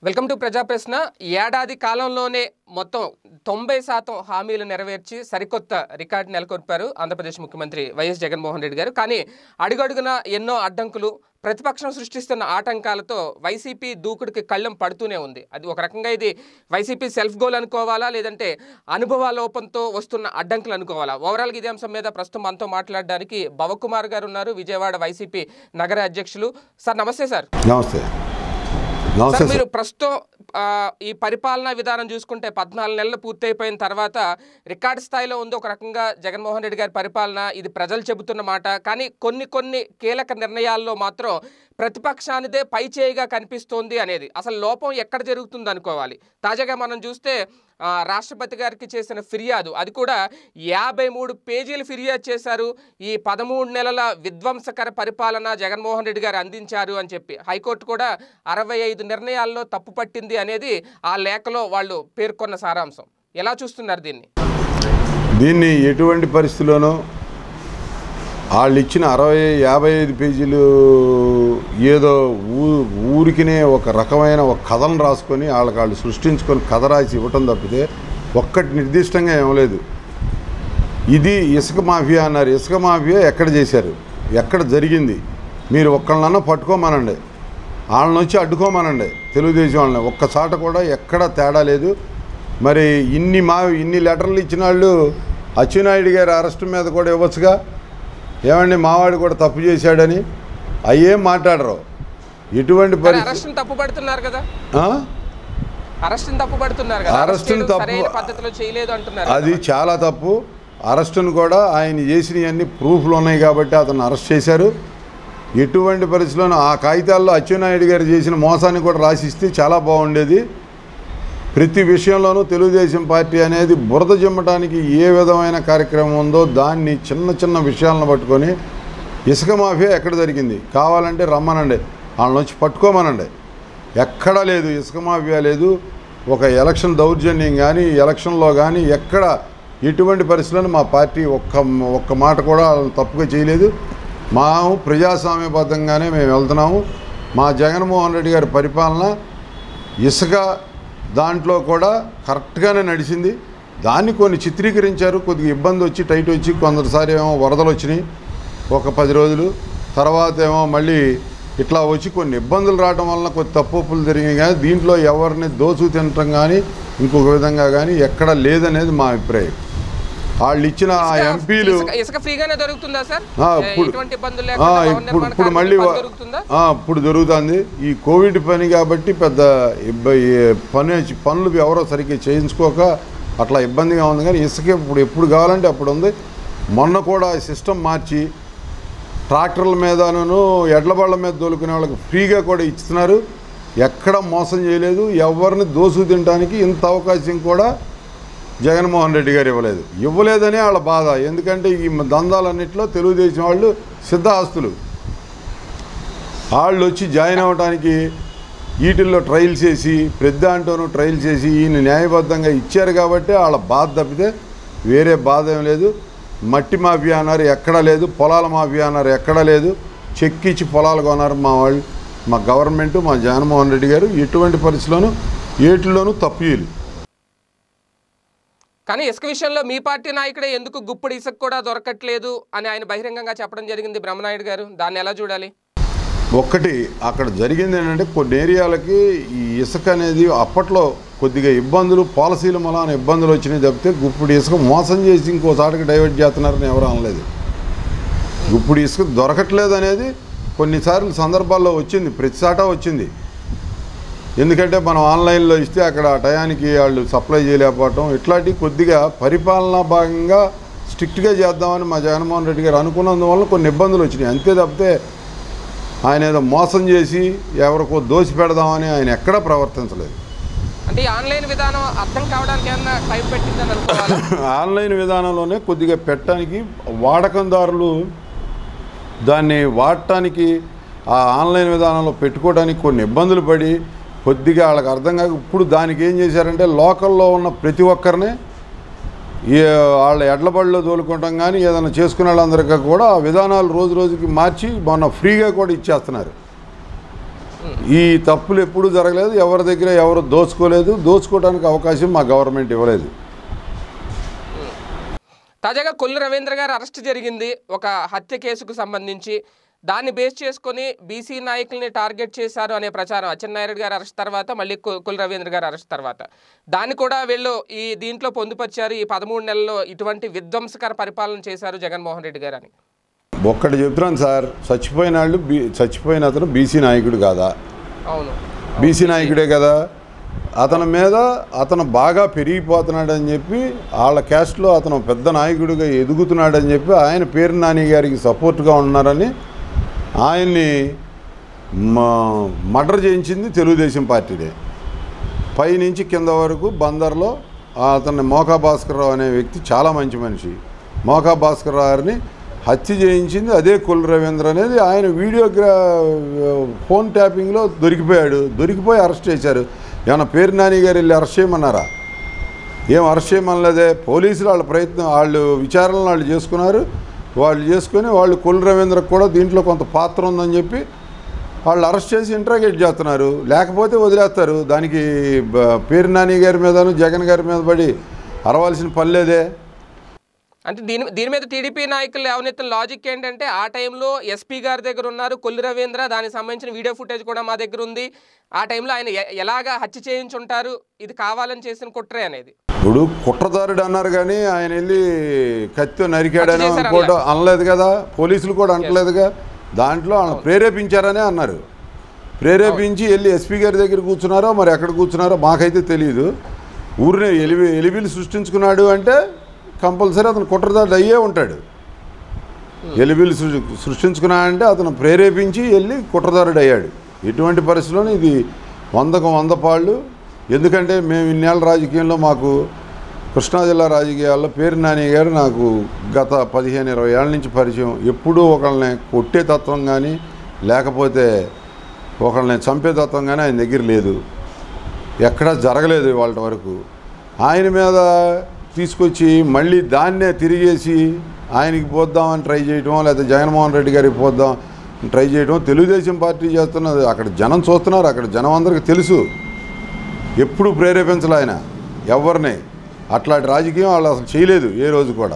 Welcome to ప్రజా ప్రశ్న ఏడాది కాలంలోనే మొత్తం తొంభై శాతం హామీలు నెరవేర్చి సరికొత్త రికార్డు నెలకొల్పారు ఆంధ్రప్రదేశ్ ముఖ్యమంత్రి వైఎస్ జగన్మోహన్ రెడ్డి గారు కానీ అడుగడుగున ఎన్నో అడ్డంకులు ప్రతిపక్షం సృష్టిస్తున్న ఆటంకాలతో వైసీపీ దూకుడికి కళ్ళం పడుతూనే ఉంది అది ఒక రకంగా ఇది వైసీపీ సెల్ఫ్ గోల్ అనుకోవాలా లేదంటే అనుభవ లోపంతో వస్తున్న అడ్డంకులు అనుకోవాలా ఓవరాల్గా ఇదే అంశం మీద ప్రస్తుతం మనతో మాట్లాడడానికి భవకుమార్ గారు ఉన్నారు విజయవాడ వైసీపీ నగర అధ్యక్షులు సార్ నమస్తే సార్ నమస్తే నమస్తే సార్ సార్ మీరు ప్రస్తుతం ఆ, ఈ పరిపాలనా విధానం చూసుకుంటే పద్నాలుగు నెలలు పూర్తయిపోయిన తర్వాత రికార్డ్ స్థాయిలో ఉంది ఒక రకంగా జగన్మోహన్ రెడ్డి గారి పరిపాలన ఇది ప్రజలు చెబుతున్న మాట కానీ కొన్ని కొన్ని కీలక నిర్ణయాల్లో మాత్రం ప్రతిపక్షానిదే పై చేయిగా కనిపిస్తోంది అనేది అసలు లోపం ఎక్కడ జరుగుతుంది అనుకోవాలి తాజాగా మనం చూస్తే ఆ, రాష్ట్రపతి గారికి చేసిన ఫిర్యాదు అది కూడా యాభై మూడు పేజీలు ఫిర్యాదు చేశారు ఈ పదమూడు నెలల విధ్వంసకర పరిపాలన జగన్మోహన్ రెడ్డి గారు అందించారు అని చెప్పి హైకోర్టు కూడా అరవై ఐదు నిర్ణయాల్లో తప్పు పట్టింది అనేది ఆ లేఖలో వాళ్ళు పేర్కొన్న సారాంశం ఎలా చూస్తున్నారు దీన్ని దీన్ని ఎటువంటి పరిస్థితిలోనూ వాళ్ళు ఇచ్చిన అరవై యాభై ఐదు పేజీలు ఏదో ఊ ఊరికినే ఒక రకమైన ఒక కథను రాసుకొని వాళ్ళకి వాళ్ళు సృష్టించుకొని కథ రాసి ఇవ్వటం తప్పితే ఒక్కటి నిర్దిష్టంగా ఏం లేదు ఇది ఇసుక మాఫియా అన్నారు ఇసుక మాఫియా ఎక్కడ చేశారు ఎక్కడ జరిగింది మీరు ఒక్కళ్ళన్నా పట్టుకోమనండి వాళ్ళని వచ్చి అడ్డుకోమనండి తెలుగుదేశం వాళ్ళని ఒక్కసాట కూడా ఎక్కడ తేడా లేదు మరి ఇన్ని మా ఇన్ని లెటర్లు ఇచ్చిన వాళ్ళు అచ్చెన్నాయుడు గారి అరెస్ట్ మీద కూడా ఇవ్వచ్చుగా ఏమండి మావాడు కూడా తప్పు చేశాడని అయ్యేం మాట్లాడరు ఎటువంటి కానీ పరిస్థితి అరెస్ట్ని తప్పు పడుతున్నారు కదా ఆ? అరెస్ట్ని తప్పు పడుతున్నారు కదా అరెస్ట్ అరెస్ట్ని చేయడం తప్పు- సరైన పద్ధతిలో చేయలేదు అంటున్నారు అది కదా. చాలా తప్పు అరెస్టును కూడా ఆయన చేసినవన్నీ ప్రూఫ్లు ఉన్నాయి కాబట్టి అతను అరెస్ట్ చేశారు ఎటువంటి పరిస్థితుల్లోనూ ఆ కాగితాల్లో అచ్చెన్నాయుడు గారు చేసిన మోసాన్ని కూడా రాసిస్తే చాలా బాగుండేది ప్రతి విషయంలోనూ తెలుగుదేశం పార్టీ అనేది బురద జిమ్మటానికి ఏ విధమైన కార్యక్రమం ఉందో దాన్ని చిన్న చిన్న విషయాలను పట్టుకొని ఇసుక మాఫియా ఎక్కడ జరిగింది కావాలంటే రమ్మనండి వాళ్ళని వచ్చి పట్టుకోమనండి ఎక్కడా లేదు ఇసుక మాఫియా లేదు ఒక ఎలక్షన్ దౌర్జన్యం కానీ ఎలక్షన్లో కానీ ఎక్కడ ఎటువంటి పరిస్థితులను మా పార్టీ ఒక్క ఒక్క మాట కూడా వాళ్ళని తప్పుగా చేయలేదు మా ప్రజాస్వామ్యబద్ధంగానే మేము వెళ్తున్నాము మా జగన్మోహన్ రెడ్డి గారి పరిపాలన ఇసుక దాంట్లో కూడా కరెక్ట్గానే నడిచింది దాన్ని కొన్ని చిత్రీకరించారు కొద్దిగా ఇబ్బంది వచ్చి టైట్ వచ్చి కొందరిసారి ఏమో వరదలు వచ్చినాయి ఒక పది రోజులు తర్వాత ఏమో మళ్ళీ ఇట్లా వచ్చి కొన్ని ఇబ్బందులు రావడం వలన కొద్ది తప్పులు జరిగినాయి కానీ దీంట్లో ఎవరిని దోచు తినటం కానీ ఇంకొక విధంగా కానీ ఎక్కడ లేదనేది మా అభిప్రాయం వాళ్ళు ఇచ్చిన ఆ ఇసుక- ఎంపీలు ఇసుక- ఇసుక ఫ్రీగానే దొరుకుతుందా సార్ ఆ, ఏ- ఇప్పుడు ఎటువంటి ఇబ్బందులు ఆ, లేకుండా భవన ఇప్పుడు నిర్మాణ ఇప్పుడు మళ్ళీ కార్మికులకు వా- దొరుకుతుందా ఆ, ఇప్పుడు జరుగుతుంది ఈ కోవిడ్ పని కాబట్టి పెద్ద ఇబ్బ- ఈ పని పనులు ఎవరో సరిగ్గా చేయించుకోక అట్లా ఇబ్బందిగా ఉంది కానీ ఇసుక ఇప్పుడు ఎప్పుడు కావాలంటే అప్పుడు ఉంది మొన్న కూడా సిస్టమ్ మార్చి ట్రాక్టర్ల మీదను ఎడ్ల బళ్ళ మీద దొలుకునే వాళ్ళకి ఫ్రీగా కూడా ఇస్తున్నారు ఎక్కడ మోసం చేయలేదు ఎవరిని దోసు తినడానికి ఇంత అవకాశం కూడా జగన్మోహన్ రెడ్డి గారు ఇవ్వలేదు ఇవ్వలేదనే వాళ్ళ బాధ ఎందుకంటే ఈ దందాలన్నింటిలో తెలుగుదేశం వాళ్ళు సిద్ధాస్తులు వాళ్ళు వచ్చి జాయిన్ అవ్వడానికి వీటిల్లో ట్రయల్స్ చేసి పెద్ద అంటూను ట్రయల్స్ చేసి ఈయన న్యాయబద్ధంగా ఇచ్చారు కాబట్టి వాళ్ళ బాధ తప్పితే వేరే బాధ ఏం లేదు మట్టి మాఫియా అన్నారు ఎక్కడా లేదు పొలాల మాఫియా అన్నారు ఎక్కడా లేదు చెక్కిచ్చి పొలాలు కొన్నారు మా వాళ్ళు మా గవర్నమెంట్ మా జగన్మోహన్ రెడ్డి గారు ఎటువంటి పరిస్థితుల్లోనూ ఏటిల్లోనూ తప్పియలు కానీ ఇసుక విషయంలో మీ పార్టీ నాయకుడే ఎందుకు గుప్పుడు ఇసుక కూడా దొరకట్లేదు అని ఆయన బహిరంగంగా చెప్పడం జరిగింది బ్రహ్మనాయుడు గారు దాన్ని ఎలా చూడాలి ఒక్కటి అక్కడ జరిగింది ఏంటంటే కొన్ని ఏరియాలకి ఈ ఇసుక అనేది అప్పట్లో కొద్దిగా ఇబ్బందులు పాలసీల మూలాన ఇబ్బందులు వచ్చినాయి తప్పితే గుప్పుడు ఇసుక మోసం చేసి ఇంకో చాటుకి డైవర్ట్ చేస్తున్నారని ఎవరు అనలేదు గుప్పుడు ఇసుక దొరకట్లేదు అనేది కొన్నిసార్లు సందర్భాల్లో వచ్చింది ప్రతిసాట వచ్చింది ఎందుకంటే మనం ఆన్లైన్లో ఇస్తే అక్కడ ఆ టయానికి వాళ్ళు సప్లై చేయలేకపోవటం ఇట్లాంటి కొద్దిగా పరిపాలనా భాగంగా స్ట్రిక్ట్గా చేద్దామని మా జగన్మోహన్ రెడ్డి గారు అనుకున్నందువల్ల కొన్ని ఇబ్బందులు వచ్చినాయి అంతే తప్పితే ఆయన ఏదో మోసం చేసి ఎవరికో దోసి పెడదామని ఆయన ఎక్కడా ప్రవర్తించలేదు అంటే ఈ ఆన్లైన్ విధానం అర్థం కావడానికి ఏమన్నా టైం పెట్టిందని అనుకోవాలి ఆన్లైన్ విధానంలోనే కొద్దిగా పెట్టడానికి వాడకందారులు దాన్ని వాడటానికి ఆ ఆన్లైన్ విధానంలో పెట్టుకోవడానికి కొన్ని ఇబ్బందులు పడి కొద్దిగా వాళ్ళకి అర్థం కాక ఇప్పుడు దానికి ఏం చేశారంటే లోకల్లో ఉన్న ప్రతి ఒక్కరిని ఈ వాళ్ళ ఎడ్ల బడిలో తోలుకుంటాం కానీ ఏదైనా చేసుకునే వాళ్ళందరికీ కూడా ఆ విధానాలు రోజు రోజుకి మార్చి మొన్న ఫ్రీగా కూడా ఇచ్చేస్తున్నారు ఈ తప్పులు ఎప్పుడూ జరగలేదు ఎవరి దగ్గర ఎవరు దోచుకోలేదు దోచుకోవడానికి అవకాశం మా గవర్నమెంట్ ఇవ్వలేదు తాజాగా కొల్లు రవీంద్ర గారు అరెస్ట్ జరిగింది ఒక హత్య కేసుకు సంబంధించి దాన్ని బేస్ చేసుకొని బీసీ నాయకుల్ని టార్గెట్ చేశారు అనే ప్రచారం అచ్చెన్నాయుడు గారు అరెస్ట్ తర్వాత మళ్ళీ కొ- కొల్లు రవీంద్ర గారు అరెస్ట్ తర్వాత దాన్ని కూడా వీళ్ళు ఈ దీంట్లో పొందుపరిచారు ఈ పదమూడు నెలల్లో ఇటువంటి విధ్వంసకర పరిపాలన చేశారు జగన్మోహన్ రెడ్డి గారు అని ఒక్కటి చెప్తున్నాను సార్ చచ్చిపోయిన వాళ్ళు బీ చచ్చిపోయిన అతను బీసీ నాయకుడు కాదా అవును బీసీ నాయకుడే కదా అతని మీద అతను బాగా పెరిగిపోతున్నాడని చెప్పి వాళ్ళ క్యాస్ట్లో అతను పెద్ద నాయకుడిగా ఎదుగుతున్నాడని చెప్పి ఆయన పేరు నాని గారికి సపోర్ట్గా ఉన్నారని ఆయన్ని మర్డర్ చేయించింది తెలుగుదేశం పార్టీదే పైనుంచి కింద వరకు బందర్లో అతన్ని మోకా భాస్కర్రావు అనే వ్యక్తి చాలా మంచి మనిషి మోకా భాస్కర్రావు గారిని హత్య చేయించింది అదే కొల్లు రవీంద్ర అనేది ఆయన వీడియోగ్రా ఫోన్ ట్యాపింగ్లో దొరికిపోయాడు దొరికిపోయి అరెస్ట్ చేశారు ఏమన్నా పేరు నాని గారు వెళ్ళి అరెస్ట్ చేయమన్నారా ఏం అరెస్ట్ చేయమనలేదే పోలీసులు వాళ్ళ ప్రయత్నం వాళ్ళు విచారణలు వాళ్ళు చేసుకున్నారు వాళ్ళు చేసుకొని వాళ్ళు కొల్లు రవీంద్రకు కూడా దీంట్లో కొంత పాత్ర ఉందని చెప్పి వాళ్ళు అరెస్ట్ చేసి ఇంట్రాగేట్ చేస్తున్నారు లేకపోతే వదిలేస్తారు దానికి బ- పేరు నాని గారి మీదను జగన్ గారి మీద పడి అరవాల్సిన పని లేదే అంటే దీని దీని మీద టీడీపీ నాయకులు లేవనెత్తిన లాజిక్ ఏంటంటే ఆ టైంలో ఎస్పీ గారి దగ్గర ఉన్నారు కొల్లు రవీంద్ర దానికి సంబంధించిన వీడియో ఫుటేజ్ కూడా మా దగ్గర ఉంది ఆ టైంలో ఆయన ఎ- ఎలాగా హత్య చేయించుంటారు ఇది కావాలని చేసిన కుట్రే అనేది ఇప్పుడు కుట్రదారుడు అన్నారు కానీ ఆయన వెళ్ళి కత్తితో నరికాడని హత్య చేశారు అనుకోవడం అనలేదు కదా పోలీసులు కూడా అనట్లేదుగా దాంట్లో వాళ్ళని ప్రేరేపించారనే అన్నారు ప్రేరేపించి వెళ్ళి ఎస్పీ గారి దగ్గర కూర్చున్నారో మరి ఎక్కడ కూర్చున్నారో మాకైతే తెలియదు ఊరిని ఎలివి ఎలిబిలు సృష్టించుకున్నాడు అంటే కంపల్సరీ అతను కుట్రదారుడు అయ్యే ఉంటాడు ఎలిబిలు సృ- సృష్టించుకున్నాడంటే అతను ప్రేరేపించి వెళ్ళి కుట్రదారుడు అయ్యాడు ఎటువంటి పరిస్థితుల్లోనూ ఇది వందకు వంద పాళ్ళు ఎందుకంటే మేము ఇన్నేళ్ళ రాజకీయంలో మాకు కృష్ణా జిల్లా రాజకీయాల్లో పేరు నాని గారు నాకు గత పదిహేను ఇరవై ఏళ్ళ నుంచి పరిచయం ఎప్పుడూ ఒకళ్ళని కొట్టే తత్వం కానీ లేకపోతే ఒకళ్ళని చంపే తత్వం కానీ ఆయన దగ్గర లేదు ఎక్కడా జరగలేదు వాళ్ళ వరకు ఆయన మీద తీసుకొచ్చి మళ్ళీ దాన్నే తిరిగేసి ఆయనకి పోద్దామని ట్రై చేయటం లేదా జగన్మోహన్ రెడ్డి గారికి పోద్దాం ట్రై చేయటం తెలుగుదేశం పార్టీ చేస్తున్నది అక్కడ జనం చూస్తున్నారు అక్కడ జనం అందరికీ తెలుసు ఎప్పుడు ప్రేరేపించాలి ఆయన ఎవరిని అట్లాంటి రాజకీయం వాళ్ళు అసలు చేయలేదు ఏ రోజు కూడా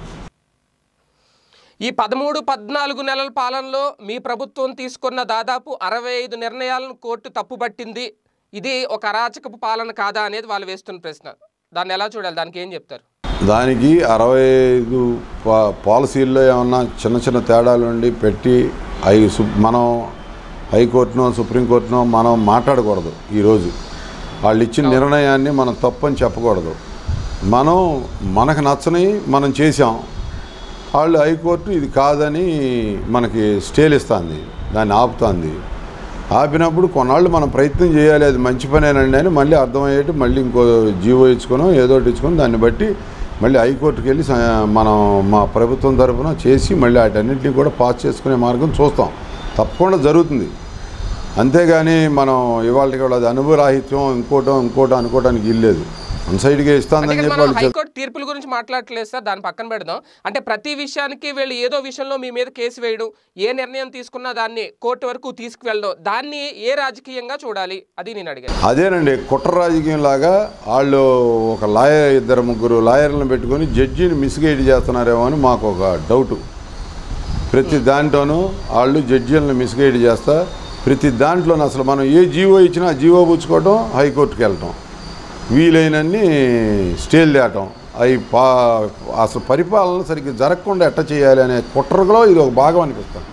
ఈ పదమూడు పద్నాలుగు నెలల పాలనలో మీ ప్రభుత్వం తీసుకున్న దాదాపు అరవై ఐదు నిర్ణయాలను కోర్టు తప్పుపట్టింది ఇది ఒక అరాచకపు పాలన కాదా అనేది వాళ్ళు వేస్తున్న ప్రశ్న దాన్ని ఎలా చూడాలి దానికి ఏం చెప్తారు దానికి అరవై ఐదు పా- పాలసీల్లో ఏమన్నా చిన్న చిన్న తేడాలు ఉండి పెట్టి అవి సు మనం హైకోర్టునో సుప్రీంకోర్టునో మనం మాట్లాడకూడదు ఈరోజు వాళ్ళు ఇచ్చిన నిర్ణయాన్ని మనం తప్పని చెప్పకూడదు మనం మనకు నచ్చని మనం చేసాం వాళ్ళు హైకోర్టు ఇది కాదని మనకి స్టేలు ఇస్తుంది దాన్ని ఆపుతుంది ఆపినప్పుడు కొన్నాళ్ళు మనం ప్రయత్నం చేయాలి అది మంచి పనేనండి అని మళ్ళీ అర్థమయ్యేట్టు మళ్ళీ ఇంకో జీవో ఇచ్చుకొని ఏదో ఒకటి ఇచ్చుకొని దాన్ని బట్టి మళ్ళీ హైకోర్టుకి వెళ్ళి స- మనం మా ప్రభుత్వం తరఫున చేసి మళ్ళీ వాటన్నింటినీ కూడా పాస్ చేసుకునే మార్గం చూస్తాం తప్పకుండా జరుగుతుంది అంతేగాని మనం ఇవాళకి కూడా అది అనుభవరాహిత్యం ఇంకోటో ఇంకోటో అనుకోవడానికి ఇల్లేదు వన్ సైడ్గా అంటే ఇస్తానని ఇక్కడ చెప్పి మనం వాళ్ళు చెప్- హైకోర్టు తీర్పుల గురించి మాట్లాడట్లేదు సార్ దాన్ని పక్కన పెడదాం అంటే ప్రతి విషయానికి వీళ్ళు ఏదో విషయంలో మీ మీద కేసు వేయడం ఏ నిర్ణయం తీసుకున్నా దాన్ని కోర్టు వరకు తీసుకువెళ్ళడం దాన్ని ఏ రాజకీయంగా చూడాలి అది నేను అడిగాను అదేనండి కుట్ర రాజకీయం లాగా వాళ్ళు ఒక లాయర్ ఇద్దరు ముగ్గురు లాయర్లను పెట్టుకొని జడ్జిని మిస్గైడ్ చేస్తున్నారేమో అని మాకు ఒక డౌట్ ప్రతి దాంట్లోనూ వాళ్ళు జడ్జీలను మిస్గైడ్ చేస్తా ప్రతి దాంట్లోనూ అసలు మనం ఏ జీవో ఇచ్చినా ఆ జీవో పుచ్చుకోవడం హైకోర్టుకి వెళ్ళటం వీలైనన్ని స్టేలు తేటం అవి పా అసలు పరిపాలన సరిగ్గా జరగకుండా ఎట్ట చేయాలి అనే కుట్రలో ఇది ఒక భాగం అనిపిస్తుంది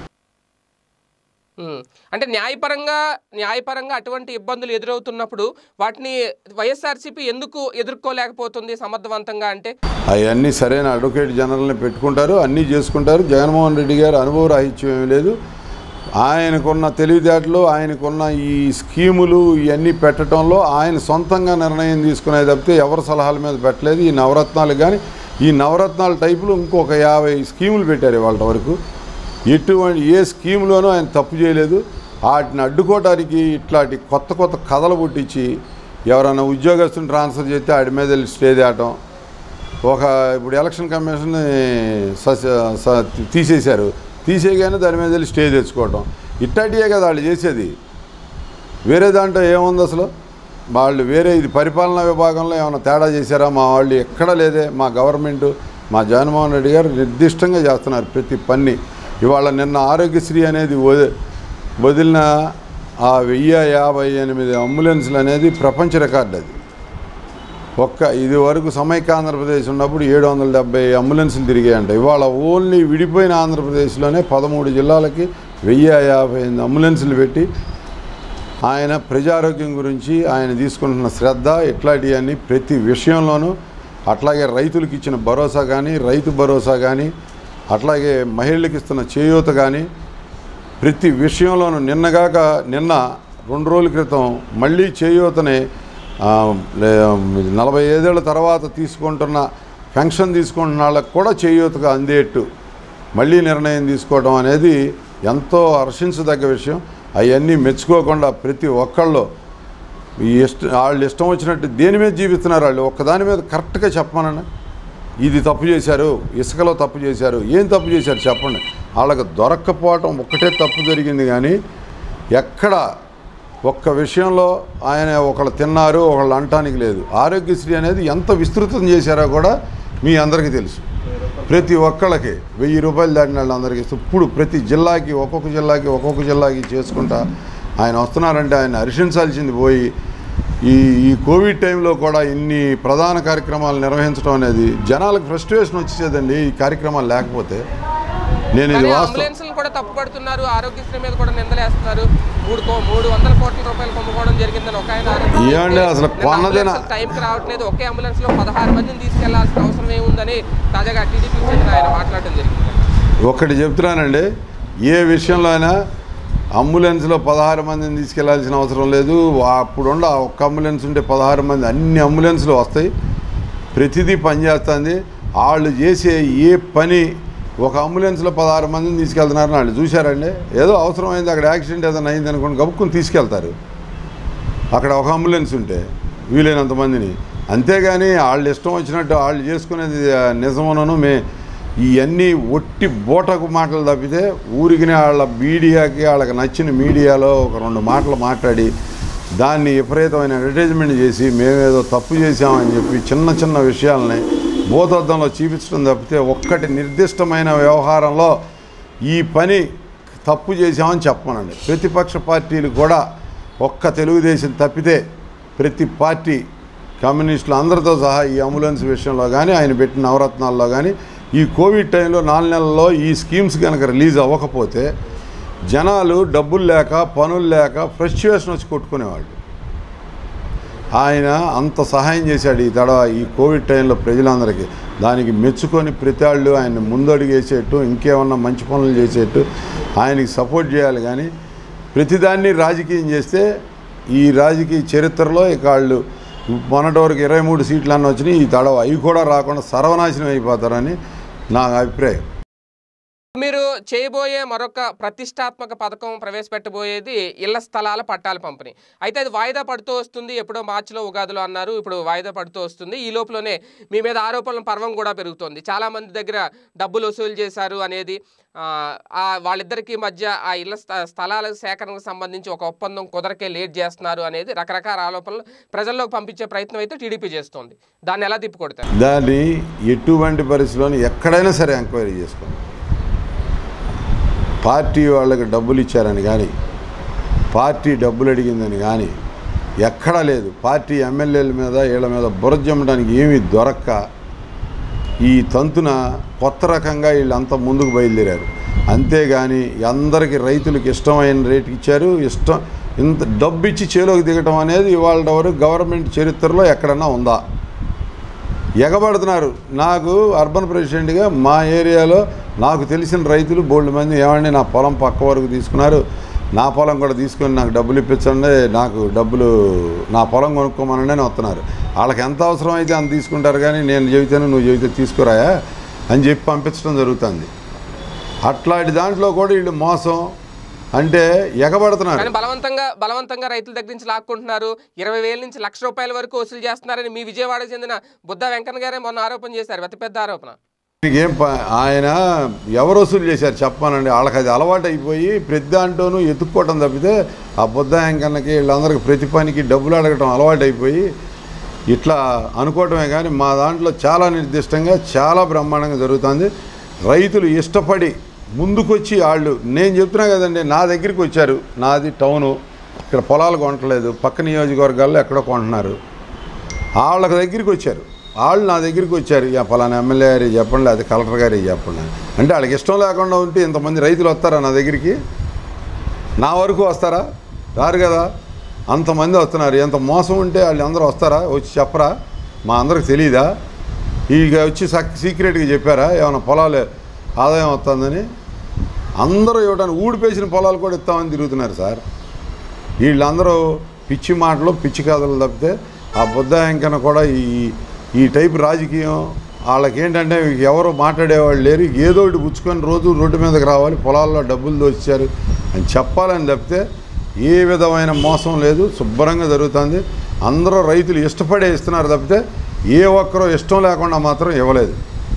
ఉమ్. అంటే న్యాయపరంగా న్యాయపరంగా అటువంటి ఇబ్బందులు ఎదురవుతున్నప్పుడు వాటిని వైఎస్ఆర్సీపీ ఎందుకు ఎదుర్కోలేకపోతుంది సమర్థవంతంగా అంటే అవన్నీ సరైన అడ్వకేట్ జనరల్ని పెట్టుకుంటారు అన్నీ చేసుకుంటారు జగన్మోహన్ రెడ్డి గారు అనుభవ రాహిత్యం ఏమీ లేదు ఆయనకున్న తెలివితేటలు ఆయనకున్న ఈ స్కీములు ఇవన్నీ పెట్టడంలో ఆయన సొంతంగా నిర్ణయం తీసుకునే తప్పితే ఎవరి సలహాల మీద పెట్టలేదు ఈ నవరత్నాలు కానీ ఈ నవరత్నాల టైపులు ఇంకొక యాభై స్కీములు పెట్టారు వాళ్ళ వరకు ఎటువంటి ఏ స్కీమ్లోనూ ఆయన తప్పు చేయలేదు వాటిని అడ్డుకోవడానికి ఇట్లాంటి కొత్త కొత్త కథలు పుట్టించి ఎవరైనా ఉద్యోగస్తుని ట్రాన్స్ఫర్ చేస్తే ఆడి మీద వెళ్ళి స్టే తేయటం ఒక ఇప్పుడు ఎలక్షన్ కమిషన్ స- స- తీసేశారు తీసేయగానే దాని మీద వెళ్ళి స్టే తెచ్చుకోవటం ఇట్లాంటివే కదా వాళ్ళు చేసేది వేరే దాంట్లో ఏముంది అసలు వాళ్ళు వేరే ఇది పరిపాలనా విభాగంలో ఏమైనా తేడా చేశారా మా వాళ్ళు ఎక్కడా లేదే మా గవర్నమెంట్ మా జగన్మోహన్ రెడ్డి గారు నిర్దిష్టంగా చేస్తున్నారు ప్రతి పని ఇవాళ నిన్న ఆరోగ్యశ్రీ అనేది వది- వదిలిన ఆ వెయ్యి యాభై ఎనిమిది అంబులెన్స్లు అనేది ప్రపంచ రికార్డు అది ఒక్క ఇది వరకు సమైక్య ఆంధ్రప్రదేశ్ ఉన్నప్పుడు ఏడు వందల డెబ్బై అంబులెన్సులు తిరిగాయంట ఇవాళ ఓన్లీ విడిపోయిన ఆంధ్రప్రదేశ్లోనే పదమూడు జిల్లాలకి వెయ్యి యాభై ఎనిమిది అంబులెన్సులు పెట్టి ఆయన ప్రజారోగ్యం గురించి ఆయన తీసుకుంటున్న శ్రద్ధ ఇట్లాంటివన్నీ ప్రతి విషయంలోనూ అట్లాగే రైతులకు ఇచ్చిన భరోసా కానీ రైతు భరోసా కానీ అట్లాగే మహిళలకు ఇస్తున్న చేయూత కానీ ప్రతి విషయంలోనూ నిన్నగాక నిన్న రెండు రోజుల క్రితం మళ్ళీ చేయూతని ఆ, లే- నలభై ఐదేళ్ల తర్వాత తీసుకుంటున్న పెన్షన్ తీసుకుంటున్న వాళ్ళకు కూడా చేయూతగా అందేట్టు మళ్ళీ నిర్ణయం తీసుకోవడం అనేది ఎంతో హర్షించదగ్గ విషయం అవన్నీ మెచ్చుకోకుండా ప్రతి ఒక్కళ్ళు ఈ ఇష్ట వాళ్ళు ఇష్టం వచ్చినట్టు దేని మీద జీవిస్తున్నారు వాళ్ళు ఒక్కదాని మీద కరెక్ట్గా చెప్పమనండి ఇది తప్పు చేశారు ఇసుకలో తప్పు చేశారు ఏం తప్పు చేశారు చెప్పండి వాళ్ళకి దొరక్కపోవటం ఒక్కటే తప్పు జరిగింది కానీ ఎక్కడ ఒక్క విషయంలో ఆయన ఒకళ్ళు తిన్నారు ఒకళ్ళు అంటానికి లేదు ఆరోగ్యశ్రీ అనేది ఎంత విస్తృతం చేశారో కూడా మీ అందరికీ తెలుసు ప్రతి ఒక్కళ్ళకి వెయ్యి రూపాయలు దాటిన వాళ్ళందరికీ ఇస్తూ ఇప్పుడు ప్రతి జిల్లాకి ఒక్కొక్క జిల్లాకి ఒక్కొక్క జిల్లాకి చేసుకుంటా ఆయన వస్తున్నారంటే ఆయన హర్షించాల్సింది పోయి ఈ ఈ కోవిడ్ టైంలో కూడా ఇన్ని ప్రధాన కార్యక్రమాలు నిర్వహించడం అనేది జనాలకు ఫ్రస్ట్రేషన్ వచ్చేదండి ఈ కార్యక్రమాలు లేకపోతే నేను ఇది కానీ వాస్తవం అంబులెన్స్లు కూడా తప్పు పడుతున్నారు ఆరోగ్యశ్రీ మీద కూడా నిందలేస్తున్నారు మూడు కో- మూడు వందల కోట్ల రూపాయలు కొమ్ముకోవడం జరిగిందని ఒక ఆయన ఆరోపణ ఏమండి చేస్తే అసలు నిన్న కొన్నదేనా? అంబులెన్సులు టైంకి రావట్లేదు ఒకే అంబులెన్స్ లో పదహారు మందిని తీసుకెళ్లాల్సిన అవసరం ఏముందని తాజాగా టీడీపీకి చెందిన ఆయన మాట్లాడడం జరిగింది ఒకటి చెప్తున్నానండి ఏ విషయంలో అయినా అంబులెన్స్లో పదహారు మందిని తీసుకెళ్లాల్సిన అవసరం లేదు అప్పుడుండ ఒక్క అంబులెన్స్ ఉంటే పదహారు మంది అన్ని అంబులెన్స్లు వస్తాయి ప్రతిదీ పనిచేస్తుంది వాళ్ళు చేసే ఏ పని ఒక అంబులెన్స్లో పదహారు మందిని తీసుకెళ్తున్నారని వాళ్ళు చూశారండి ఏదో అవసరమైంది అక్కడ యాక్సిడెంట్ ఏదైనా అయింది అనుకోండి గబుక్కుని తీసుకెళ్తారు అక్కడ ఒక అంబులెన్స్ ఉంటే వీలైనంత మందిని అంతేగాని వాళ్ళు ఇష్టం వచ్చినట్టు వాళ్ళు చేసుకునేది ఆ, నిజమునను మే ఇవన్నీ ఒట్టి బోటకు మాటలు తప్పితే ఊరికినే వాళ్ళ మీడియాకి వాళ్ళకి నచ్చిన మీడియాలో ఒక రెండు మాటలు మాట్లాడి దాన్ని విపరీతమైన అడ్వర్టైజ్మెంట్ చేసి మేమేదో తప్పు చేశామని చెప్పి చిన్న చిన్న విషయాలని భూతద్దంలో చూపించడం తప్పితే ఒక్కటి నిర్దిష్టమైన వ్యవహారంలో ఈ పని తప్పు చేశామని చెప్పమనండి ప్రతిపక్ష పార్టీలు కూడా ఒక్క తెలుగుదేశం తప్పితే ప్రతి పార్టీ కమ్యూనిస్టులు అందరితో సహా ఈ అంబులెన్స్ విషయంలో కానీ ఆయన పెట్టిన నవరత్నాల్లో కానీ ఈ కోవిడ్ టైంలో నాలుగు నెలల్లో ఈ స్కీమ్స్ కనుక రిలీజ్ అవ్వకపోతే జనాలు డబ్బులు లేక పనులు లేక ఫ్రస్ట్రేషన్ వచ్చి కొట్టుకునేవాళ్ళు ఆయన అంత సహాయం చేశాడు ఈ తడ ఈ కోవిడ్ టైంలో ప్రజలందరికీ దానికి మెచ్చుకొని ప్రతి వాళ్ళు ఆయన ముందడుగు వేసేట్టు ఇంకేమన్నా మంచి పనులు చేసేట్టు ఆయనకి సపోర్ట్ చేయాలి కానీ ప్రతిదాన్ని రాజకీయం చేస్తే ఈ రాజకీయ చరిత్రలో ఇక వాళ్ళు మొన్నటి వరకు ఇరవై మూడు సీట్లు అన్న వచ్చినాయి ఈ తడవ అవి కూడా రాకుండా సర్వనాశనం అయిపోతారని నా అభిప్రాయం మీరు చేయబోయే మరొక ప్రతిష్టాత్మక పథకం ప్రవేశపెట్టబోయేది ఇళ్ల స్థలాల పట్టాల పంపిణీ అయితే అది వాయిదా పడుతూ వస్తుంది ఎప్పుడో మార్చిలో ఉగాదిలో అన్నారు ఇప్పుడు వాయిదా పడుతూ వస్తుంది ఈ లోపలనే మీ మీద ఆరోపణల పర్వం కూడా పెరుగుతోంది చాలా మంది దగ్గర డబ్బులు వసూలు చేశారు అనేది ఆ, ఆ వాళ్ళిద్దరికీ మధ్య ఆ ఇళ్ల స్థ- స్థలాల సేకరణకు సంబంధించి ఒక ఒప్పందం కుదరకే లేట్ చేస్తున్నారు అనేది రకరకాల ఆరోపణలు ప్రజల్లోకి పంపించే ప్రయత్నం అయితే టీడీపీ చేస్తోంది దాన్ని ఎలా తిప్పికొడతారు దాన్ని ఎటువంటి పరిస్థితిలోని ఎక్కడైనా సరే ఎంక్వైరీ చేసుకోండి పార్టీ వాళ్ళకి డబ్బులు ఇచ్చారని కానీ పార్టీ డబ్బులు అడిగిందని కానీ ఎక్కడా లేదు పార్టీ ఎమ్మెల్యేల మీద వీళ్ళ మీద బురద జమ్మడానికి ఏమీ దొరక్క ఈ తంతున కొత్త రకంగా వీళ్ళంతా ముందుకు బయలుదేరారు అంతేగాని అందరికీ రైతులకు ఇష్టమైన రేటుకి ఇచ్చారు ఇష్టం ఇంత డబ్బు ఇచ్చి చేలోకి దిగటం అనేది ఇవాళ వరకు గవర్నమెంట్ చరిత్రలో ఎక్కడన్నా ఉందా ఎగబడుతున్నారు నాకు అర్బన్ ప్రెసిడెంట్గా మా ఏరియాలో నాకు తెలిసిన రైతులు బోల్డ్ మంది ఏమండి నా పొలం పక్క వరకు తీసుకున్నారు నా పొలం కూడా తీసుకొని నాకు డబ్బులు ఇప్పించండి నాకు డబ్బులు నా పొలం కొనుక్కోమనండి అని వస్తున్నారు వాళ్ళకి ఎంత అవసరం అయితే అంత తీసుకుంటారు కానీ నేను చెబితేనే నువ్వు చెబితే తీసుకురాయా అని చెప్పి పంపించడం జరుగుతుంది అట్లాంటి దాంట్లో కూడా వీళ్ళు మోసం అంటే ఎగబడుతున్నారు కానీ బలవంతంగా బలవంతంగా రైతుల దగ్గర నుంచి లాక్కుంటున్నారు ఇరవై వేల నుంచి లక్ష రూపాయల వరకు వసూలు చేస్తున్నారని మీ విజయవాడకు చెందిన బుద్ధ వెంకన్న గారే మొన్న ఆరోపణ చేశారు అతి పెద్ద ఆరోపణ ఏం ప- ఆయన ఎవరు వసూలు చేశారు చెప్పానండి వాళ్ళకి అది అలవాటు అయిపోయి ప్రతి దాంట్లోనూ ఎత్తుక్కోవటం తప్పితే ఆ బుద్ధ యాంకన్నకి వీళ్ళందరికీ ప్రతి పనికి డబ్బులు అడగటం అలవాటు అయిపోయి ఇట్లా అనుకోవటమే కానీ మా దాంట్లో చాలా నిర్దిష్టంగా చాలా బ్రహ్మాండంగా జరుగుతుంది రైతులు ఇష్టపడి ముందుకొచ్చి వాళ్ళు నేను చెప్తున్నా కదండి నా దగ్గరికి వచ్చారు నాది టౌను ఇక్కడ పొలాలు కొనట్లేదు పక్క నియోజకవర్గాల్లో ఎక్కడో కొంటున్నారు వాళ్ళకి దగ్గరికి వచ్చారు వాళ్ళు నా దగ్గరికి వచ్చారు ఇక పలానా ఎమ్మెల్యే గారి చెప్పండి అది కలెక్టర్ గారి చెప్పండి అంటే వాళ్ళకి ఇష్టం లేకుండా ఉంటే ఇంతమంది రైతులు వస్తారా నా దగ్గరికి నా వరకు వస్తారా రారు కదా అంతమంది వస్తున్నారు ఎంత మోసం ఉంటే వాళ్ళు అందరూ వస్తారా వచ్చి చెప్పరా మా అందరికి తెలియదా ఇక వచ్చి సక్ సీక్రెట్గా చెప్పారా ఏమైనా పొలాలు ఆదాయం వస్తుందని అందరూ ఇవ్వడానికి ఊడిపేసిన పొలాలు కూడా ఇస్తామని తిరుగుతున్నారు సార్ వీళ్ళందరూ పిచ్చి మాటలు పిచ్చి కథలు తప్పితే ఆ బుద్ధ వెంకన్న కూడా ఈ ఈ టైప్ రాజకీయం వాళ్ళకి ఏంటంటే ఎవరు మాట్లాడేవాళ్ళు లేరు ఏదో ఒకటి పుచ్చుకొని రోజు రోడ్డు మీదకి రావాలి పొలాల్లో డబ్బులు దోచారు అని చెప్పాలని తప్పితే ఏ విధమైన మోసం లేదు శుభ్రంగా జరుగుతుంది అందరూ రైతులు ఇష్టపడే ఇస్తున్నారు తప్పితే ఏ ఒక్కరూ ఇష్టం లేకుండా మాత్రం ఇవ్వలేదు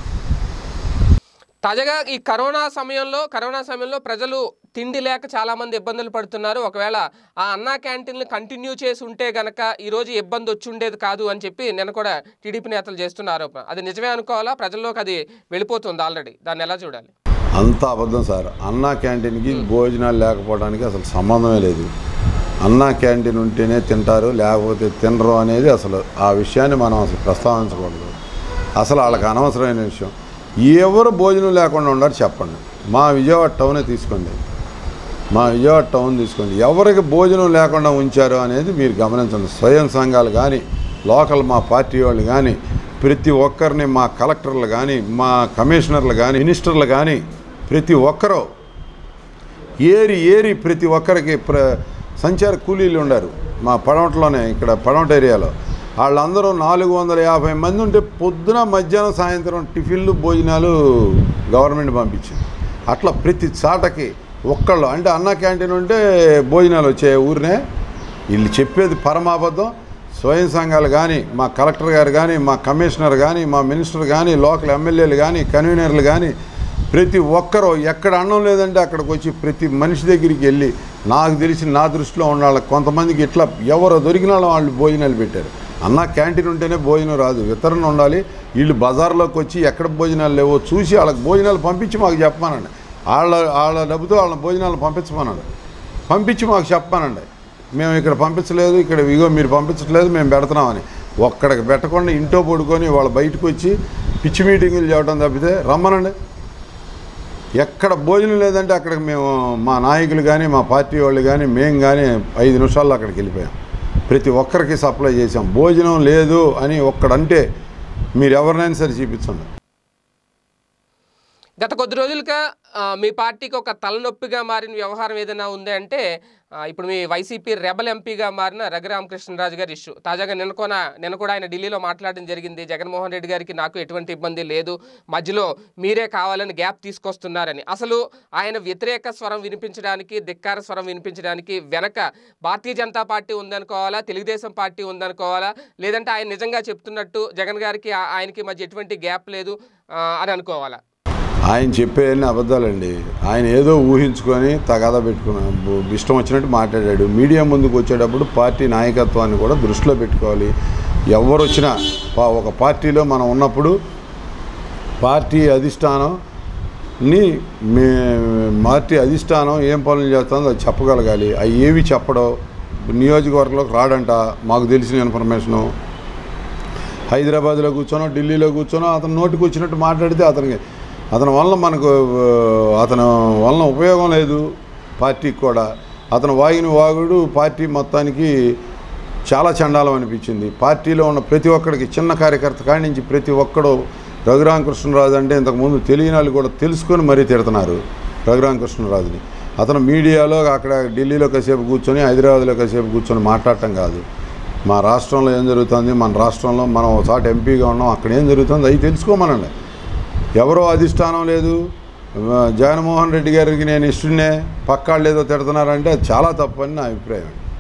తాజాగా ఈ కరోనా సమయంలో కరోనా సమయంలో ప్రజలు తిండి లేక చాలా మంది ఇబ్బందులు పడుతున్నారు ఒకవేళ ఆ అన్నా క్యాంటీన్లు కంటిన్యూ చేసి ఉంటే గనక ఈ రోజు ఇబ్బంది వచ్చి ఉండేది కాదు అని చెప్పి నేను కూడా టీడీపీ నేతలు చేస్తున్న ఆరోపణ అది నిజమే అనుకోవాలా ప్రజల్లోకి అది వెళ్ళిపోతుంది ఆల్రెడీ దాన్ని ఎలా చూడాలి అంత అబద్ధం సార్ అన్నా క్యాంటీన్కి భోజనాలు లేకపోవడానికి అసలు సంబంధమే లేదు అన్నా క్యాంటీన్ ఉంటేనే తింటారు లేకపోతే తినరు అనేది అసలు ఆ విషయాన్ని మనం అసలు ప్రస్తావించకూడదు అసలు వాళ్ళకి అనవసరమైన విషయం ఎవరు భోజనం లేకుండా ఉన్నారు చెప్పండి మా విజయవాడ టౌనే తీసుకోండి మా విజయవాడ టౌన్ తీసుకోండి ఎవరికి భోజనం లేకుండా ఉంచారు అనేది మీరు గమనించండి స్వయం సంఘాలు కానీ లోకల్ మా పార్టీ వాళ్ళు కానీ ప్రతి ఒక్కరిని మా కలెక్టర్లు కానీ మా కమిషనర్లు కానీ మినిస్టర్లు కానీ ప్రతి ఒక్కరూ ఏరి ఏరి ప్రతి ఒక్కరికి ప్ర సంచార కూలీలు ఉండారు మా పడమటలోనే ఇక్కడ పడమట ఏరియాలో వాళ్ళందరూ నాలుగు వందల యాభై మంది ఉంటే పొద్దున మధ్యాహ్నం సాయంత్రం టిఫిన్లు భోజనాలు గవర్నమెంట్ పంపించింది అట్లా ప్రతి చాటకి ఒక్కళ్ళు అంటే అన్న క్యాంటీన్ ఉంటే భోజనాలు వచ్చాయి ఊరినే వీళ్ళు చెప్పేది పరమాబద్ధం స్వయం సంఘాలు కానీ మా కలెక్టర్ గారు కానీ మా కమిషనర్ కానీ మా మినిస్టర్ కానీ లోకల్ ఎమ్మెల్యేలు కానీ కన్వీనర్లు కానీ ప్రతి ఒక్కరూ ఎక్కడ అన్నం లేదంటే అక్కడికి వచ్చి ప్రతి మనిషి దగ్గరికి వెళ్ళి నాకు తెలిసి నా దృష్టిలో ఉన్న వాళ్ళకి కొంతమందికి ఇట్లా ఎవరు దొరికిన వాళ్ళ వాళ్ళు భోజనాలు పెట్టారు అన్న క్యాంటీన్ ఉంటేనే భోజనం రాదు వితరణ ఉండాలి వీళ్ళు బజార్లోకి వచ్చి ఎక్కడ భోజనాలు లేవో చూసి వాళ్ళకి భోజనాలు పంపించి మాకు చెప్పమానండి వాళ్ళ వాళ్ళ డబ్బుతో వాళ్ళ భోజనాలు పంపించమనండి పంపించి మాకు చెప్పానండి మేము ఇక్కడ పంపించలేదు ఇక్కడ ఇగో మీరు పంపించట్లేదు మేము పెడుతున్నామని ఒక్కడికి పెట్టకుండా ఇంట్లో పడుకొని వాళ్ళు బయటకు వచ్చి పిచ్చి మీటింగులు చేయడం తప్పితే రమ్మనండి ఎక్కడ భోజనం లేదంటే అక్కడికి మేము మా నాయకులు కానీ మా పార్టీ వాళ్ళు కానీ మేము కానీ ఐదు నిమిషాల్లో అక్కడికి వెళ్ళిపోయాం ప్రతి ఒక్కరికి సప్లై చేసాం భోజనం లేదు అని ఒక్కడంటే మీరు ఎవరినైనా సరే చూపించండి గత కొద్ది రోజులుగా ఆ, మీ పార్టీకి ఒక తలనొప్పిగా మారిన వ్యవహారం ఏదైనా ఉంది అంటే ఆ, ఇప్పుడు మీ వైసీపీ రెబల్ ఎంపీగా మారిన రఘురామకృష్ణరాజు గారి ఇష్యూ తాజాగా నిన్న కొన నిన్న కూడా ఆయన ఢిల్లీలో మాట్లాడడం జరిగింది జగన్మోహన్ రెడ్డి గారికి నాకు ఎటువంటి ఇబ్బంది లేదు మధ్యలో మీరే కావాలని గ్యాప్ తీసుకొస్తున్నారని అసలు ఆయన వ్యతిరేక స్వరం వినిపించడానికి ధిక్కార స్వరం వినిపించడానికి వెనక భారతీయ జనతా పార్టీ ఉందనుకోవాలా తెలుగుదేశం పార్టీ ఉందనుకోవాలా లేదంటే ఆయన నిజంగా చెప్తున్నట్టు జగన్ గారికి ఆ- ఆయనకి మధ్య ఎటువంటి గ్యాప్ లేదు ఆ, అని అనుకోవాలా ఆయన చెప్పేవన్నీ అబద్ధాలండి ఆయన ఏదో ఊహించుకొని తగాదా పెట్టుకున్నాడు ఇష్టం వచ్చినట్టు మాట్లాడాడు మీడియా ముందుకు వచ్చేటప్పుడు పార్టీ నాయకత్వాన్ని కూడా దృష్టిలో పెట్టుకోవాలి ఎవరు వచ్చినా పా- ఒక పార్టీలో మనం ఉన్నప్పుడు పార్టీ అధిష్టానంని మే పార్టీ అధిష్టానం ఏం పనులు చేస్తుందో అది చెప్పగలగాలి అవి ఏవి చెప్పడం నియోజకవర్గంలోకి రాడంట మాకు తెలిసిన ఇన్ఫర్మేషను హైదరాబాద్లో కూర్చోనో ఢిల్లీలో కూర్చోనో అతను నోటికి వచ్చినట్టు మాట్లాడితే అతనికి అతని వలన మనకు ఆ, అతను వలన ఉపయోగం లేదు పార్టీకి కూడా అతను వాగిన వాగుడు పార్టీ మొత్తానికి చాలా చండాలం అనిపించింది పార్టీలో ఉన్న ప్రతి ఒక్కడికి చిన్న కార్యకర్త కాడి నుంచి ప్రతి ఒక్కడు రఘురామకృష్ణరాజు అంటే ఇంతకుముందు తెలియని వాళ్ళు కూడా తెలుసుకొని మరీ తిడుతున్నారు రఘురామకృష్ణరాజుని అతను మీడియాలో అక్కడ ఢిల్లీలో కాసేపు కూర్చొని హైదరాబాద్లో కాసేపు కూర్చొని మాట్లాడటం కాదు మా రాష్ట్రంలో ఏం జరుగుతుంది మన రాష్ట్రంలో మనం ఒకసారి ఎంపీగా ఉన్నాం అక్కడ ఏం జరుగుతుంది అవి తెలుసుకోమనండి ఎవరో అధిష్టానం లేదు ఆ, జగన్మోహన్ రెడ్డి గారికి నేను ఇష్టనే పక్కాళ్ళు ఏదో తిడుతున్నారంటే అది చాలా తప్పు అని నా అభిప్రాయం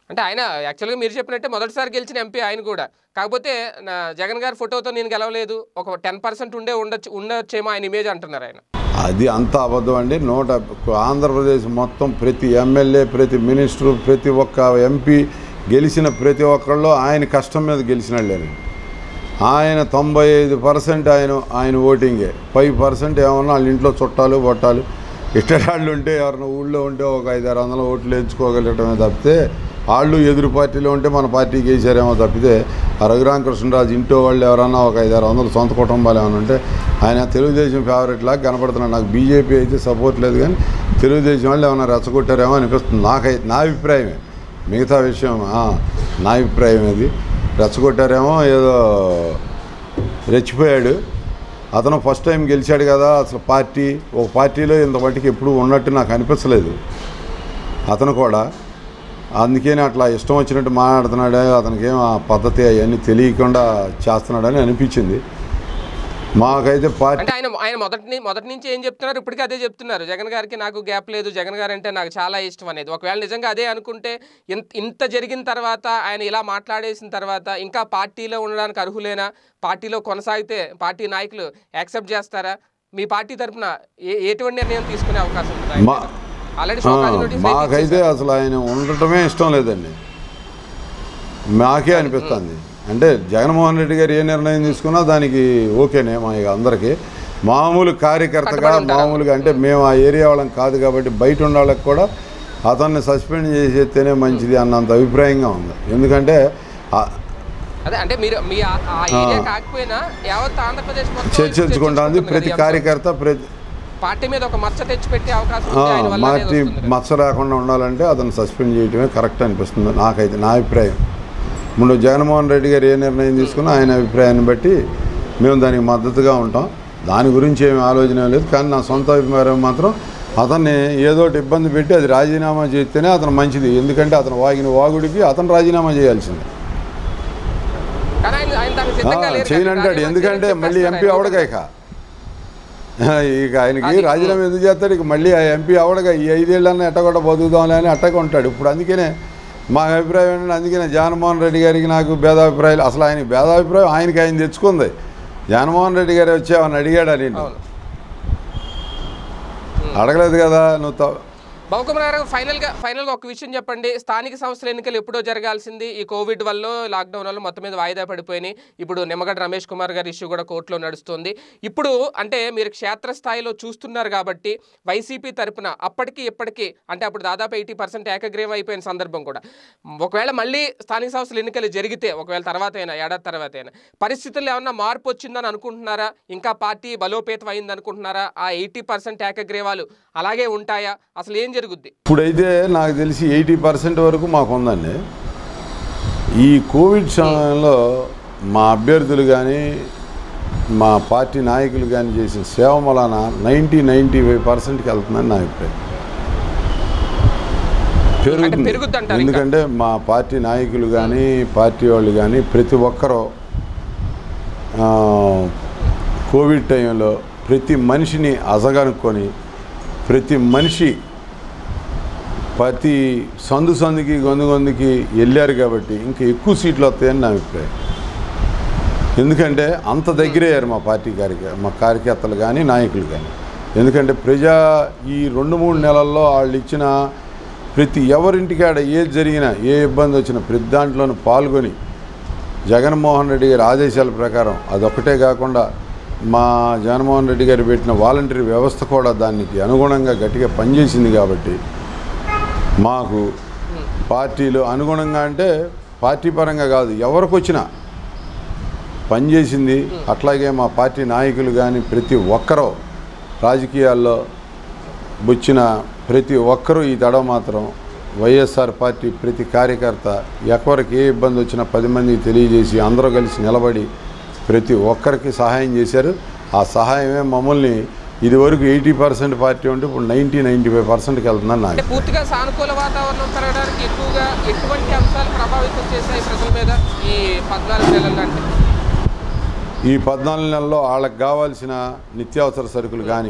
అంటే ఆయన యాక్చువల్గా మీరు చెప్పినట్టే మొదటిసారి గెలిచిన ఎంపీ ఆయన కూడా కాకపోతే నా జగన్ గారి ఫోటోతో నేను గెలవలేదు ఒక టెన్ పర్సెంట్ ఉండే ఉండొచ్చు ఉండొచ్చేమో ఆయన ఇమేజ్ అంటున్నారు ఆయన అది అంత అబద్ధం అండి నూట ఆంధ్రప్రదేశ్ మొత్తం ప్రతి ఎమ్మెల్యే ప్రతి మినిస్టరు ప్రతి ఒక్క ఎంపీ గెలిచిన ప్రతి ఒక్కళ్ళు ఆయన కష్టం మీద గెలిచిన వాళ్ళేనండి ఆయన తొంభై ఐదు పర్సెంట్ ఆయన ఆయన ఓటింగే ఫైవ్ పర్సెంట్ ఏమన్నా వాళ్ళ ఇంట్లో చుట్టాలు బొట్టాలు ఇష్టరాళ్ళు ఉంటే ఎవరైనా ఊళ్ళో ఉంటే ఒక ఐదు ఆరు వందల ఓట్లు ఎంచుకోగలగటమే తప్పితే వాళ్ళు ఎదురు పార్టీలో ఉంటే మన పార్టీకి వేసారేమో తప్పితే ఆ రఘురామకృష్ణరాజు ఇంట్లో వాళ్ళు ఎవరన్నా ఒక ఐదు ఆరు వందలు సొంత కుటుంబాలు ఏమైనా ఉంటే ఆయన తెలుగుదేశం ఫేవరెట్ లాగా కనపడుతున్నాడు నాకు బీజేపీ అయితే సపోర్ట్ లేదు కానీ తెలుగుదేశం వాళ్ళు ఏమైనా రెచ్చగొట్టారేమో అనిపిస్తుంది నాకైతే నా అభిప్రాయమే మిగతా విషయం ఆ, నా అభిప్రాయం ఇది రెచ్చగొట్టారేమో ఏదో రెచ్చిపోయాడు అతను ఫస్ట్ టైం గెలిచాడు కదా అసలు పార్టీ ఒక పార్టీలో ఇంత మట్టికి ఎప్పుడు ఉన్నట్టు నాకు అనిపించలేదు అతను కూడా అందుకని అట్లా ఇష్టం వచ్చినట్టు మాట్లాడుతున్నాడు అతనికి ఏం ఆ పద్ధతి అవన్నీ తెలియకుండా చేస్తున్నాడని అనిపించింది మాకైతే పార్టీ అంటే ఆయన ఆయన మొదటి ని- మొదటి నుంచి ఏం చెప్తున్నారు ఇప్పటికీ అదే చెప్తున్నారు జగన్ గారికి నాకు గ్యాప్ లేదు జగన్ గారు అంటే నాకు చాలా ఇష్టం అనేది ఒకవేళ నిజంగా అదే అనుకుంటే ఇంత ఇంత జరిగిన తర్వాత ఆయన ఇలా మాట్లాడేసిన తర్వాత ఇంకా పార్టీలో ఉండడానికి అర్హులేనా పార్టీలో కొనసాగితే పార్టీ నాయకులు యాక్సెప్ట్ చేస్తారా మీ పార్టీ తరఫున ఏ ఎటువంటి నిర్ణయం తీసుకునే అవకాశం ఉంది మా- ఆల్రెడీ ఆ, షోకాజ్ నోటీస్ అయితే మాకైతే అసలు ఆయన ఉండటమే ఇష్టం లేదండి మాకే అనిపిస్తుంది అంటే జగన్మోహన్ రెడ్డి గారు ఏ నిర్ణయం తీసుకున్నా దానికి ఓకేనే మా ఇక అందరికీ మామూలు కార్యకర్తగా కట్టుబడి ఉంటారా? మామూలుగా అంటే మేము ఆ ఏరియా వాళ్ళం కాదు కాబట్టి బయట ఉన్న వాళ్ళకి కూడా అతన్ని సస్పెండ్ చేసేస్తేనే మంచిది అన్నంత అభిప్రాయంగా ఉంది ఎందుకంటే ఆ- అదే అంటే మీరు మీ ఆ- ఆ ఏరియా కాకపోయినా యావత్ ఆంధ్రప్రదేశ్ మొత్తం చర్చించుకుంటుంది ప్రతి చర్చించుకుంటుంది కదా ఈ కార్యకర్త ప్రతి అంశం. పార్టీ మీద ఒక మచ్చ తెచ్చి పెట్టే అవకాశం ఉంది ఆయన వల్ల అనేది మాటి వస్తుంది కదా. మచ్చ రాకుండా ఉండాలంటే అతను సస్పెండ్ చేయటమే కరెక్ట్ అనిపిస్తుంది నాకైతే నా అభిప్రాయం ముందు జగన్మోహన్ రెడ్డి గారు ఏ నిర్ణయం తీసుకున్నా ఆయన అభిప్రాయాన్ని బట్టి మేము దానికి మద్దతుగా ఉంటాం దాని గురించి ఏమి ఆలోచన లేదు కానీ నా సొంత అభిప్రాయం మాత్రం అతన్ని ఏదో ఒకటి ఇబ్బంది పెట్టి అది రాజీనామా చేస్తేనే అతను మంచిది ఎందుకంటే అతను వాగిన వాగుడికి అతను రాజీనామా చేయాల్సిందే కానీ ఆయన ఆయన దానికి ఆ, సిద్ధంగా లేరు కదా. చేయనంటాడు రాజీనామా ఎందుకంటే చేయని మళ్ళీ చెప్పేస్తారు ఎంపీ ఆయన అవడగా ఇక ఇక ఆయనకి అది- రాజీనామా ఎందుకు చేస్తాడు ఇక మళ్ళీ ఆ ఎంపీ అవడగా ఈ ఐదేళ్ళన్నా ఎట్టగొట్ట బతుకుదాంలే అని అట్టగా ఉంటాడు ఇప్పుడు అందుకనే మా అభిప్రాయం ఏంటంటే అందుకనే జగన్మోహన్ రెడ్డి గారికి నాకు భేదాభిప్రాయాలు అసలు ఆయన భేదాభిప్రాయం ఆయనకి ఆయన తెచ్చుకుంది జగన్మోహన్ రెడ్డి గారు వచ్చి ఏమన్నా అడిగాడు అని అవును అడగలేదు కదా నువ్వు త- బహుకుమార్ గారు ఫైనల్ గా ఫైనల్ గా ఒక విషయం చెప్పండి స్థానిక సంస్థల ఎన్నికలు ఎప్పుడో జరగాల్సింది ఈ కోవిడ్ వల్ల లాక్డౌన్ వల్ల మొత్తం మీద వాయిదా పడిపోయినాయి ఇప్పుడు నిమ్మగడ్డ రమేష్ కుమార్ గారి ఇష్యూ కూడా కోర్టులో నడుస్తుంది ఇప్పుడు అంటే మీరు క్షేత్రస్థాయిలో చూస్తున్నారు కాబట్టి వైసీపీ తరపున అప్పటికి ఇప్పటికీ అంటే అప్పుడు దాదాపు ఎయిటీ పర్సెంట్ ఏకగ్రీవం అయిపోయిన సందర్భం కూడా ఒకవేళ మళ్ళీ స్థానిక సంస్థల ఎన్నికలు జరిగితే ఒకవేళ తర్వాత అయినా ఏడాది తర్వాత అయినా పరిస్థితుల్లో ఏమన్నా మార్పు వచ్చిందని అనుకుంటున్నారా ఇంకా పార్టీ బలోపేతం అయింది అనుకుంటున్నారా ఆ ఎయిటీ పర్సెంట్ ఏకగ్రీవాలు అలాగే ఉంటాయా అసలు ఏం జరుగుద్ది ఇప్పుడైతే నాకు తెలిసి ఎయిటీ పర్సెంట్ వరకు మాకు ఉందండి ఈ కోవిడ్ సమయంలో మా అభ్యర్థులు కానీ మా పార్టీ నాయకులు కానీ చేసిన సేవ వలన నైంటీ నైంటీ ఫైవ్ పర్సెంట్కి వెళ్తుందని నా అభిప్రాయం పెరుగుతుంది పెరుగుద్దంటారు ఇంకా? ఎందుకంటే మా పార్టీ నాయకులు కానీ పార్టీ వాళ్ళు కానీ ప్రతి ఒక్కరూ ఆ, కోవిడ్ టైంలో ప్రతి మనిషిని అసగనుక్కొని ప్రతి మనిషి ప్రతి సందు సందుకి గొంతు గొంతుకి వెళ్ళారు కాబట్టి ఇంకా ఎక్కువ సీట్లు వస్తాయని నా అభిప్రాయం ఎందుకంటే అంత దగ్గరయ్యారు మా పార్టీ కార్యక మా కార్యకర్తలు కానీ నాయకులు కానీ ఎందుకంటే ప్రజా ఈ రెండు మూడు నెలల్లో వాళ్ళు ఇచ్చిన ప్రతి ఎవరింటికాడ ఏది జరిగినా ఏ ఇబ్బంది వచ్చినా ప్రతి దాంట్లోనూ పాల్గొని జగన్మోహన్ రెడ్డి గారి ఆదేశాల ప్రకారం అదొక్కటే కాకుండా మా జగన్మోహన్ రెడ్డి గారు పెట్టిన వాలంటరీ వ్యవస్థ కూడా దానికి అనుగుణంగా గట్టిగా పనిచేసింది కాబట్టి మాకు పార్టీలు అనుగుణంగా అంటే పార్టీ పరంగా కాదు ఎవరికి వచ్చినా పనిచేసింది అట్లాగే మా పార్టీ నాయకులు కానీ ప్రతి ఒక్కరూ రాజకీయాల్లో వచ్చిన ప్రతి ఒక్కరూ ఈ తడ మాత్రం వైఎస్ఆర్ పార్టీ ప్రతి కార్యకర్త ఎవరికి ఏ ఇబ్బంది వచ్చినా పది మందికి తెలియజేసి అందరూ కలిసి నిలబడి ప్రతి ఒక్కరికి సహాయం చేశారు ఆ సహాయమే మమ్మల్ని ఇదివరకు ఎయిటీ పర్సెంట్ పార్టీ ఉంటే ఇప్పుడు నైంటీ నైంటీ ఫైవ్ పర్సెంట్కి వెళ్తుందని నాకు అంటే పూర్తిగా సానుకూల వాతావరణం పెరగడానికి ఎక్కువగా ఎటువంటి అంశాలు ప్రభావితం చేశాయి ప్రజల మీద ఈ పద్నాలుగు నెలల్లో అంటే ఈ పద్నాలుగు నెలల్లో వాళ్ళకి కావాల్సిన నిత్యావసర సరుకులు కానీ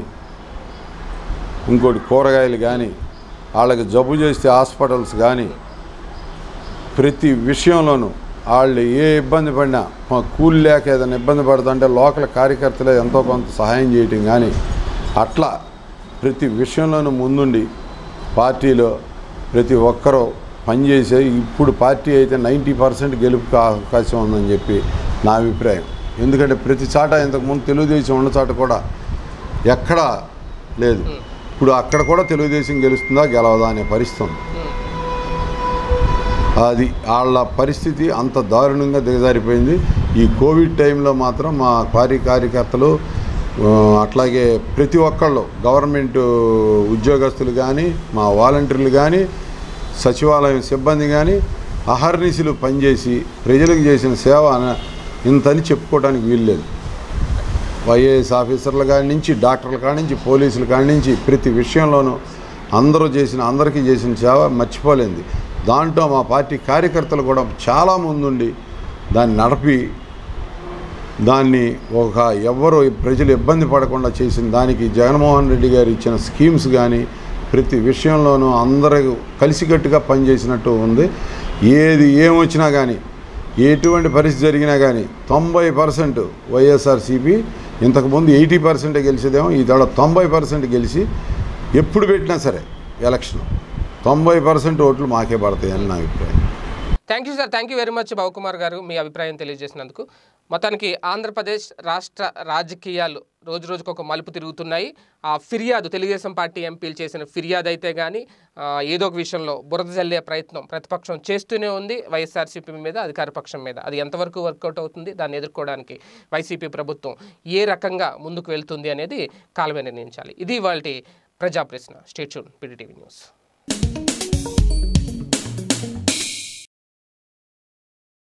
ఇంకోటి కూరగాయలు కానీ వాళ్ళకి జబ్బు చేస్తే హాస్పిటల్స్ కానీ ప్రతి విషయంలోనూ వాళ్ళు ఏ ఇబ్బంది పడినా మా కూలి లేక ఏదైనా ఇబ్బంది పడుతుంటే లోకల్ కార్యకర్తలే ఎంతో కొంత సహాయం చేయటం కానీ అట్లా ప్రతి విషయంలోనూ ముందుండి పార్టీలో ప్రతి ఒక్కరూ పనిచేసే ఇప్పుడు పార్టీ అయితే నైంటీ పర్సెంట్ గెలుపుకి అవకాశం ఉందని చెప్పి నా అభిప్రాయం ఎందుకంటే ప్రతి చాట ఇంతకుముందు తెలుగుదేశం ఉన్న చాట కూడా ఎక్కడా లేదు ఇప్పుడు అక్కడ కూడా తెలుగుదేశం గెలుస్తుందా గెలవదా అనే పరిస్థితి ఉంది అది వాళ్ళ పరిస్థితి అంత దారుణంగా దిగజారిపోయింది ఈ కోవిడ్ టైంలో మాత్రం మా పార్టీ కార్యకర్తలు ఆ, అట్లాగే ప్రతి ఒక్కళ్ళు గవర్నమెంట్ ఉద్యోగస్తులు కానీ మా వాలంటీర్లు కానీ సచివాలయం సిబ్బంది కానీ అహర్నిశలు పనిచేసి ప్రజలకు చేసిన సేవ అన- ఇంతని చెప్పుకోవడానికి వీల్లేదు ఐఏఎస్ ఆఫీసర్ల కాడి నుంచి డాక్టర్ల కాడి నుంచి పోలీసుల కాడి నుంచి ప్రతి విషయంలోనూ అందరూ చేసిన అందరికీ చేసిన సేవ మర్చిపోలేంది దాంట్లో మా పార్టీ కార్యకర్తలు కూడా చాలా ముందుండి దాన్ని నడిపి దాన్ని ఒక ఎవ్వరు ప్రజలు ఇబ్బంది పడకుండా చేసిన దానికి జగన్మోహన్ రెడ్డి గారు ఇచ్చిన స్కీమ్స్ కానీ ప్రతి విషయంలోనూ అందరూ కలిసికట్టుగా పనిచేసినట్టు ఉంది ఏది ఏమొచ్చినా కానీ ఎటువంటి పరిస్థితి జరిగినా కానీ తొంభై పర్సెంట్ వైఎస్ఆర్సీపీ ఇంతకుముందు ఎయిటీ పర్సెంటే గెలిచేదేమో ఈ తడ తొంభై పర్సెంట్ గెలిచి ఎప్పుడు పెట్టినా సరే ఎలక్షన్ తొంభై పర్సెంట్ ఓట్లు మాకే పడతాయని నా అభిప్రాయం thank you sir thank you very much Babukumar గారు మీ అభిప్రాయం తెలియజేసినందుకు మొత్తానికి ఆంధ్రప్రదేశ్ రాష్ట్ర రాజకీయాలు రోజు రోజుకు ఒక మలుపు తిరుగుతున్నాయి ఆ ఫిర్యాదు తెలుగుదేశం పార్టీ ఎంపీలు చేసిన ఫిర్యాదు అయితే కానీ ఏదో ఒక విషయంలో బురద జల్లే ప్రయత్నం ప్రతిపక్షం చేస్తూనే ఉంది వైఎస్ఆర్సీపీ మీద అధికార పక్షం మీద అది ఎంతవరకు వర్కౌట్ అవుతుంది దాన్ని ఎదుర్కోవడానికి వైసీపీ ప్రభుత్వం ఏ రకంగా ముందుకు వెళ్తుంది అనేది కాలమే నిర్ణయించాలి ఇది వాళ్ళ ప్రజా ప్రశ్న స్టేట్యూన్ పీడీటీవీ న్యూస్